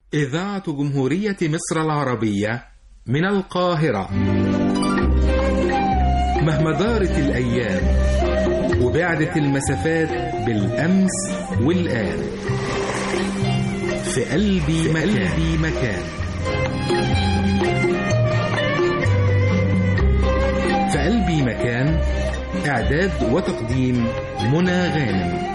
إذاعة جمهورية مصر العربية من القاهرة مهما دارت الأيام وبعدت المسافات بالأمس والآن في قلبي مكان, قلبي مكان في قلبي مكان إعداد وتقديم منى غانم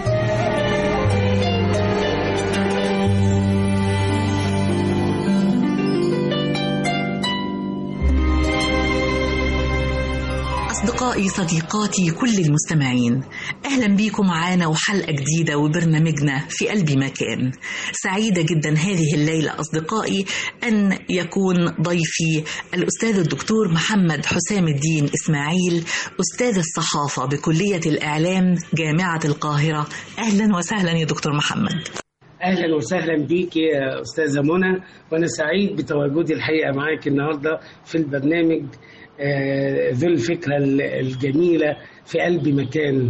أصدقائي صديقاتي كل المستمعين أهلا بيكم معانا وحلقة جديدة وبرنامجنا في قلبي مكان سعيدة جدا هذه الليلة أصدقائي أن يكون ضيفي الأستاذ الدكتور محمد حسام الدين إسماعيل أستاذ الصحافة بكلية الإعلام جامعة القاهرة أهلا وسهلا يا دكتور محمد اهلا وسهلا بيك يا استاذه منى وانا سعيد بتواجدي الحقيقه معاك النهارده في البرنامج ذو الفكرة الجميلة في قلب مكان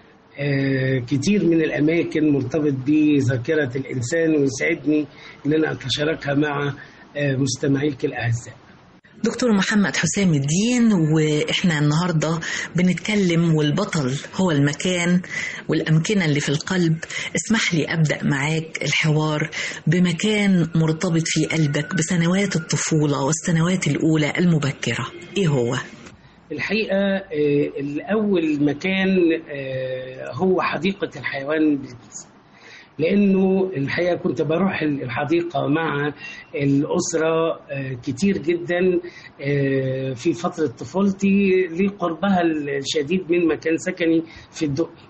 كتير من الأماكن مرتبط بذاكرة الإنسان ويسعدني إن أنا أتشاركها مع مستمعيك الأعزاء دكتور محمد حسام الدين واحنا النهارده بنتكلم والبطل هو المكان والامكنه اللي في القلب اسمح لي ابدا معاك الحوار بمكان مرتبط في قلبك بسنوات الطفوله والسنوات الاولى المبكره ايه هو الحقيقه الاول مكان هو حديقه الحيوان بالجيزه لانه الحقيقه كنت بروح الحديقه مع الاسره كتير جدا في فتره طفولتي لقربها الشديد من مكان سكني في الدقي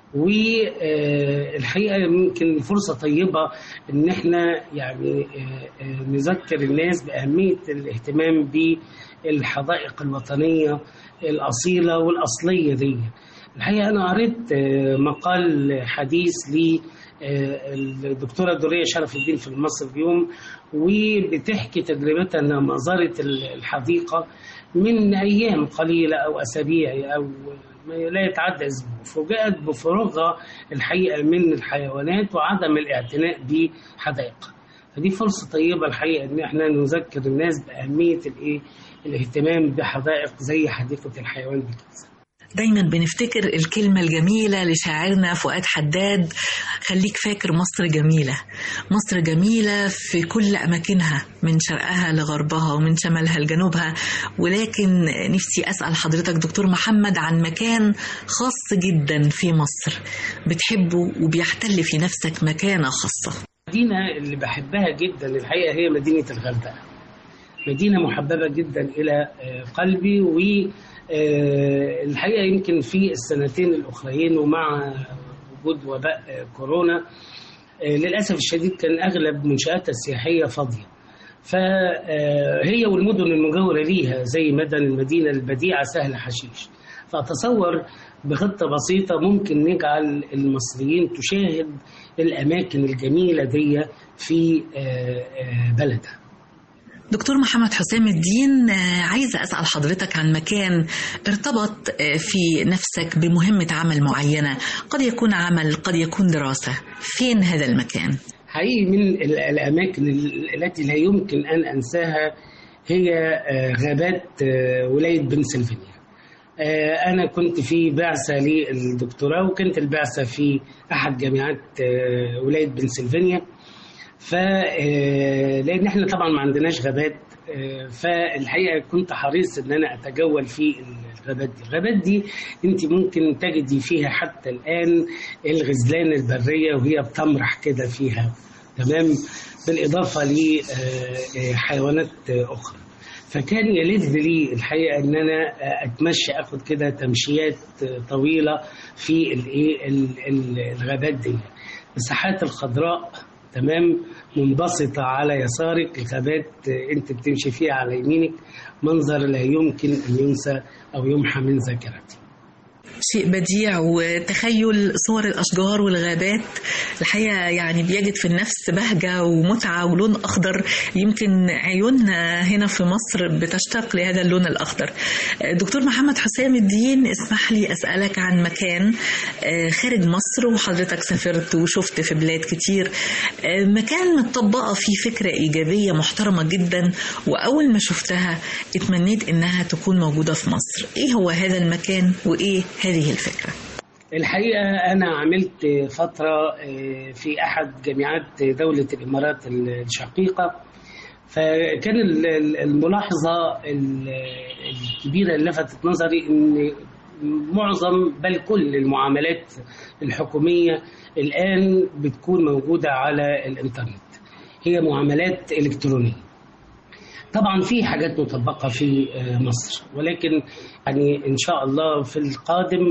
والحقيقه يمكن فرصه طيبه ان احنا يعني نذكر الناس باهميه الاهتمام بالحدائق الوطنيه الاصيله والاصليه دي الحقيقه انا قريت مقال حديث ل الدكتورة دورية شرف الدين في المصري اليوم وبتحكي تجربتها انها زارت الحديقة من أيام قليلة أو أسابيع أو لا يتعدى أسبوع فوجئت بفراغها الحقيقة من الحيوانات وعدم الاعتناء بحدائقها فدي فرصة طيبة الحقيقة إن احنا نذكر الناس بأهمية الإيه الاهتمام بحدائق زي حديقة الحيوان بالجيزة. دايما بنفتكر الكلمة الجميلة لشاعرنا فؤاد حداد خليك فاكر مصر جميلة مصر جميلة في كل أماكنها من شرقها لغربها ومن شمالها لجنوبها ولكن نفسي أسأل حضرتك دكتور محمد عن مكان خاص جدا في مصر بتحبه وبيحتل في نفسك مكانة خاصة المدينة اللي بحبها جدا الحقيقة هي مدينة الغردقة مدينة محببة جدا إلى قلبي و الحقيقه يمكن في السنتين الاخرين ومع وجود وباء كورونا للاسف الشديد كان اغلب منشاتها السياحيه فاضيه فهي والمدن المجاوره ليها زي مدن المدينه البديعه سهل حشيش فاتصور بخطه بسيطه ممكن نجعل المصريين تشاهد الاماكن الجميله دي في بلدها دكتور محمد حسام الدين عايزة أسأل حضرتك عن مكان ارتبط في نفسك بمهمة عمل معينة قد يكون عمل قد يكون دراسة فين هذا المكان؟ حقيقي من الأماكن التي لا يمكن أن أنساها هي غابات ولاية بنسلفانيا أنا كنت في بعثة للدكتوراه وكانت البعثة في أحد جامعات ولاية بنسلفانيا ف لان احنا طبعا ما عندناش غابات فالحقيقه كنت حريص ان انا اتجول في الغابات دي الغابات دي انت ممكن تجدي فيها حتى الان الغزلان البريه وهي بتمرح كده فيها تمام بالاضافه لحيوانات اخرى فكان يلذ لي الحقيقه ان انا اتمشى اخد كده تمشيات طويله في الايه الغابات دي المساحات الخضراء تمام منبسطة على يسارك الغابات انت بتمشي فيها على يمينك منظر لا يمكن ان ينسى او يمحى من ذاكرتي شيء بديع وتخيل صور الأشجار والغابات الحقيقة يعني بيجد في النفس بهجة ومتعة ولون أخضر يمكن عيوننا هنا في مصر بتشتاق لهذا اللون الأخضر دكتور محمد حسام الدين اسمح لي أسألك عن مكان خارج مصر وحضرتك سافرت وشفت في بلاد كتير مكان متطبقة فيه فكرة إيجابية محترمة جدا وأول ما شفتها اتمنيت إنها تكون موجودة في مصر إيه هو هذا المكان وإيه هذه الفكرة الحقيقة أنا عملت فترة في أحد جامعات دولة الإمارات الشقيقة فكان الملاحظة الكبيرة اللي لفتت نظري أن معظم بل كل المعاملات الحكومية الآن بتكون موجودة على الإنترنت هي معاملات إلكترونية طبعا في حاجات مطبقة في مصر ولكن يعني إن شاء الله في القادم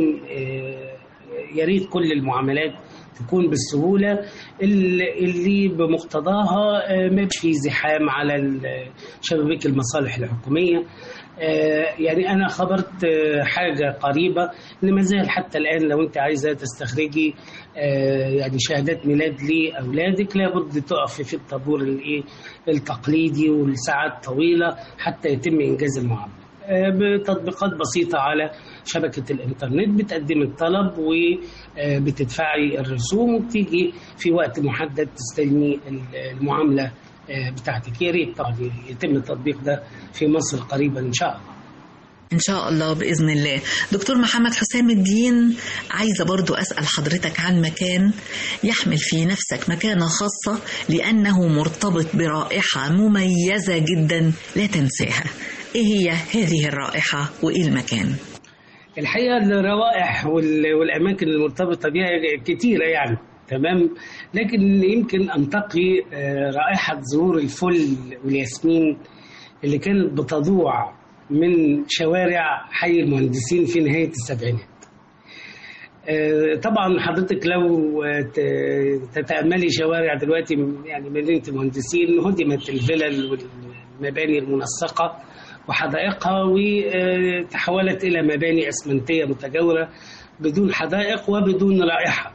يا ريت كل المعاملات تكون بالسهولة اللي بمقتضاها ما في زحام على شبابيك المصالح الحكومية يعني أنا خبرت حاجة قريبة إن ما زال حتى الآن لو أنت عايزة تستخرجي يعني شهادات ميلاد لأولادك لابد تقف في الطابور الإيه التقليدي والساعات طويلة حتى يتم إنجاز المعاملة بتطبيقات بسيطة على شبكة الإنترنت بتقدم الطلب وبتدفعي الرسوم وبتيجي في وقت محدد تستلمي المعاملة بتاعتك يا ريت طبعا يتم التطبيق ده في مصر قريبا إن شاء الله إن شاء الله بإذن الله دكتور محمد حسام الدين عايزة برضو أسأل حضرتك عن مكان يحمل في نفسك مكانة خاصة لأنه مرتبط برائحة مميزة جدا لا تنساها إيه هي هذه الرائحة وإيه المكان؟ الحقيقة الروائح والأماكن المرتبطة بها كتيرة يعني تمام لكن يمكن أنتقي رائحة زهور الفل والياسمين اللي كانت بتضوع من شوارع حي المهندسين في نهاية السبعينات طبعا حضرتك لو تتأملي شوارع دلوقتي يعني مدينة المهندسين هدمت الفلل والمباني المنسقة وحدائقها وتحولت إلى مباني أسمنتية متجاورة بدون حدائق وبدون رائحة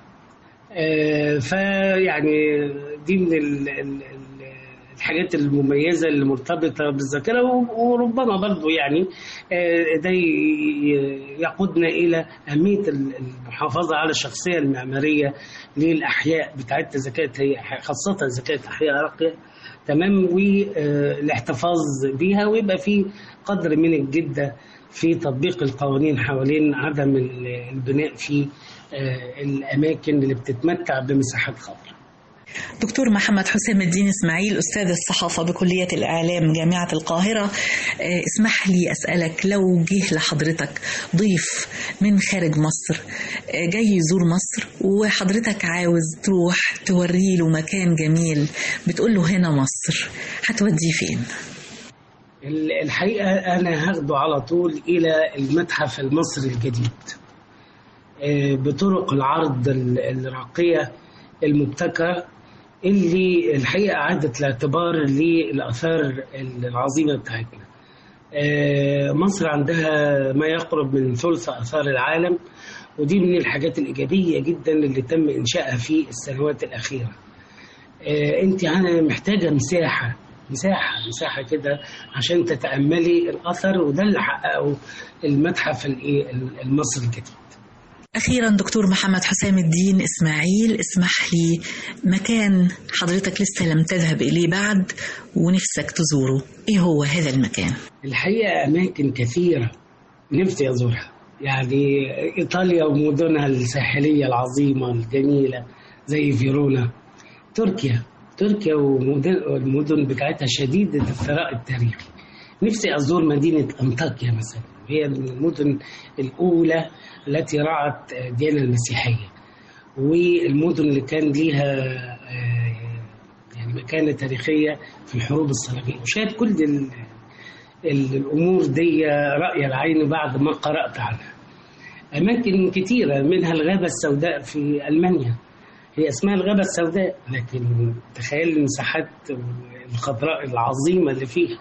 فيعني دي من الحاجات المميزة اللي مرتبطة بالذاكرة وربما برضو يعني ده يقودنا إلى أهمية المحافظة على الشخصية المعمارية للأحياء بتاعتها زكاة هي خاصة زكاة أحياء راقية تمام والاحتفاظ بيها ويبقى في قدر من الجدة في تطبيق القوانين حوالين عدم البناء في الأماكن اللي بتتمتع بمساحات خضراء دكتور محمد حسام الدين اسماعيل استاذ الصحافه بكليه الاعلام جامعه القاهره اسمح لي اسالك لو جه لحضرتك ضيف من خارج مصر جاي يزور مصر وحضرتك عاوز تروح توري له مكان جميل بتقول له هنا مصر هتوديه فين الحقيقه انا هاخده على طول الى المتحف المصري الجديد بطرق العرض الراقيه المبتكره اللي الحقيقه اعادت الاعتبار للاثار العظيمه بتاعتنا. مصر عندها ما يقرب من ثلث اثار العالم ودي من الحاجات الايجابيه جدا اللي تم انشائها في السنوات الاخيره. انت محتاجه مساحه مساحه مساحه كده عشان تتاملي الاثر وده اللي حققه المتحف المصري الجديد. أخيرا دكتور محمد حسام الدين إسماعيل اسمح لي مكان حضرتك لسه لم تذهب إليه بعد ونفسك تزوره إيه هو هذا المكان؟ الحقيقة أماكن كثيرة نفسي أزورها يعني إيطاليا ومدنها الساحلية العظيمة الجميلة زي فيرونا تركيا تركيا والمدن بتاعتها شديدة الثراء التاريخي نفسي أزور مدينة أنطاكيا مثلا هي المدن الأولى التي رعت الديانة المسيحية والمدن اللي كان ليها يعني مكانة تاريخية في الحروب الصليبية وشاهد كل الأمور دي رأي العين بعد ما قرأت عنها أماكن كثيرة منها الغابة السوداء في ألمانيا هي اسمها الغابة السوداء لكن تخيل المساحات الخضراء العظيمة اللي فيها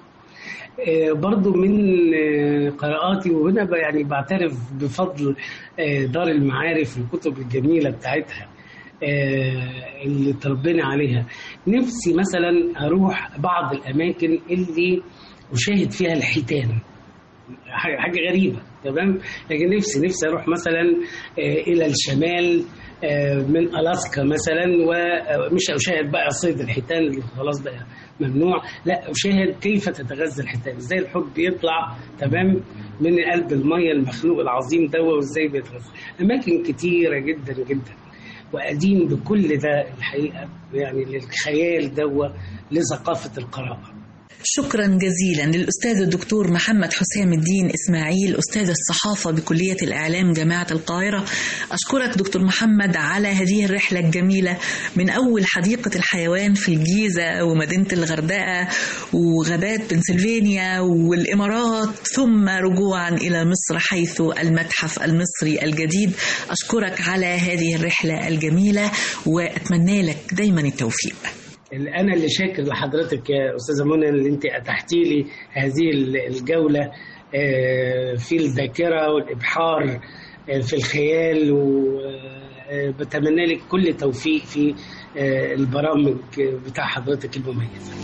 آه، برضو من آه، قراءاتي وهنا ب- يعني بعترف بفضل آه، دار المعارف الكتب الجميلة بتاعتها آه، اللي تربينا عليها نفسي مثلا أروح بعض الأماكن اللي أشاهد فيها الحيتان حاجة حاجة غريبة تمام لكن نفسي نفسي أروح مثلا آه، إلى الشمال آه، من ألاسكا مثلا ومش أشاهد بقى صيد الحيتان اللي خلاص بقى ممنوع لا أشاهد كيف تتغذى الحيتان إزاي الحب بيطلع تمام من قلب المية المخلوق العظيم ده وإزاي بيتغذى أماكن كتيرة جدا جدا وقديم بكل ده الحقيقة يعني للخيال ده لثقافة القراءة شكرا جزيلا للأستاذ الدكتور محمد حسام الدين إسماعيل أستاذ الصحافة بكلية الإعلام جامعة القاهرة أشكرك دكتور محمد على هذه الرحلة الجميلة من أول حديقة الحيوان في الجيزة ومدينة الغردقة وغابات بنسلفانيا والإمارات ثم رجوعا إلى مصر حيث المتحف المصري الجديد أشكرك على هذه الرحلة الجميلة وأتمنى لك دايما التوفيق انا اللي شاكر لحضرتك يا استاذه منى اللي انت اتحتي لي هذه الجوله آه، في الذاكره والابحار آه، في الخيال وبتمنى لك كل توفيق في آه، البرامج بتاع حضرتك المميزه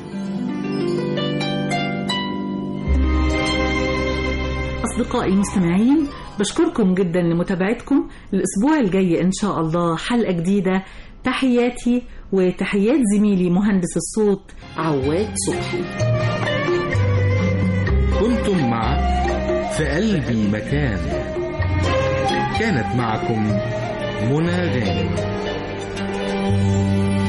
أصدقائي المستمعين بشكركم جدا لمتابعتكم الأسبوع الجاي إن شاء الله حلقة جديدة تحياتي وتحيات زميلي مهندس الصوت عواد صبحي كنتم مع في قلبي مكان كانت معكم منى غانم